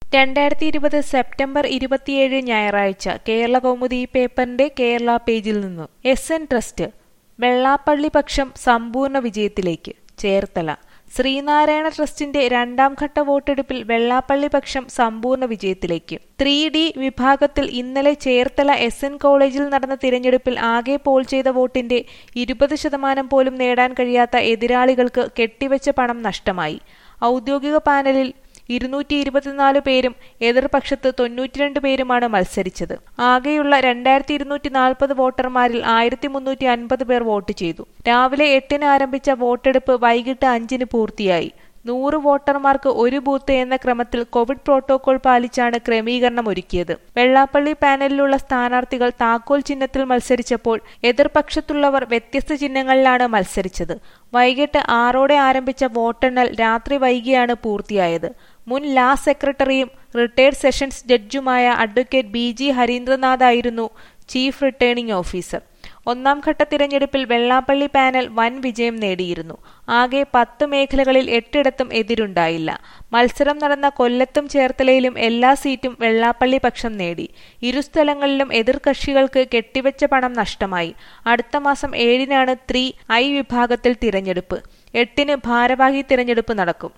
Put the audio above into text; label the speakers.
Speaker 1: രണ്ടായിരത്തി ഇരുപത് സെപ്റ്റംബർ ഇരുപത്തിയേഴ് ഞായറാഴ്ച കേരള കൗമുദി പേപ്പറിന്റെ കേരള പേജിൽ നിന്ന് എസ് എൻ ട്രസ്റ്റ് വെള്ളാപ്പള്ളി പക്ഷം സമ്പൂർണ്ണ വിജയത്തിലേക്ക് ചേർത്തല ശ്രീനാരായണ ട്രസ്റ്റിന്റെ രണ്ടാം ഘട്ട വോട്ടെടുപ്പിൽ വെള്ളാപ്പള്ളി പക്ഷം സമ്പൂർണ്ണ വിജയത്തിലേക്ക് ത്രീ ഡി വിഭാഗത്തിൽ ഇന്നലെ ചേർത്തല എസ് എൻ കോളേജിൽ നടന്ന തിരഞ്ഞെടുപ്പിൽ ആകെ പോൾ ചെയ്ത വോട്ടിന്റെ ഇരുപത് ശതമാനം പോലും നേടാൻ കഴിയാത്ത എതിരാളികൾക്ക് കെട്ടിവെച്ച പണം നഷ്ടമായി ഔദ്യോഗിക പാനലിൽ ഇരുന്നൂറ്റി ഇരുപത്തിനാല് പേരും എതിർപക്ഷത്ത് തൊണ്ണൂറ്റിരണ്ട് പേരുമാണ് മത്സരിച്ചത് ആകെയുള്ള രണ്ടായിരത്തി ഇരുന്നൂറ്റി നാൽപ്പത് വോട്ടർമാരിൽ ആയിരത്തി മുന്നൂറ്റി അൻപത് പേർ വോട്ട് ചെയ്തു രാവിലെ എട്ടിന് ആരംഭിച്ച വോട്ടെടുപ്പ് വൈകിട്ട് അഞ്ചിന് പൂർത്തിയായി നൂറ് വോട്ടർമാർക്ക് ഒരു ബൂത്ത് എന്ന ക്രമത്തിൽ കോവിഡ് പ്രോട്ടോകോൾ പാലിച്ചാണ് ക്രമീകരണം ഒരുക്കിയത് വെള്ളാപ്പള്ളി പാനലിലുള്ള സ്ഥാനാർത്ഥികൾ താക്കോൽ ചിഹ്നത്തിൽ മത്സരിച്ചപ്പോൾ എതിർപക്ഷത്തുള്ളവർ വ്യത്യസ്ത ചിഹ്നങ്ങളിലാണ് മത്സരിച്ചത് വൈകിട്ട് ആറോടെ ആരംഭിച്ച വോട്ടെണ്ണൽ രാത്രി വൈകിയാണ് പൂർത്തിയായത് മുൻ ലാ സെക്രട്ടറിയും റിട്ടയർഡ് സെഷൻസ് ജഡ്ജുമായ അഡ്വക്കേറ്റ് ബി ജി ഹരീന്ദ്രനാഥായിരുന്നു ചീഫ് റിട്ടേണിംഗ് ഓഫീസർ ഒന്നാം ഘട്ട തിരഞ്ഞെടുപ്പിൽ വെള്ളാപ്പള്ളി പാനൽ വൻ വിജയം നേടിയിരുന്നു ആകെ പത്ത് മേഖലകളിൽ എട്ടിടത്തും എതിരുണ്ടായില്ല മത്സരം നടന്ന കൊല്ലത്തും ചേർത്തലയിലും എല്ലാ സീറ്റും വെള്ളാപ്പള്ളി പക്ഷം നേടി ഇരു സ്ഥലങ്ങളിലും എതിർകക്ഷികൾക്ക് കെട്ടിവെച്ച പണം നഷ്ടമായി അടുത്ത മാസം ഏഴിനാണ് ത്രീ ഐ വിഭാഗത്തിൽ തിരഞ്ഞെടുപ്പ് എട്ടിന് ഭാരവാഹി തിരഞ്ഞെടുപ്പ് നടക്കും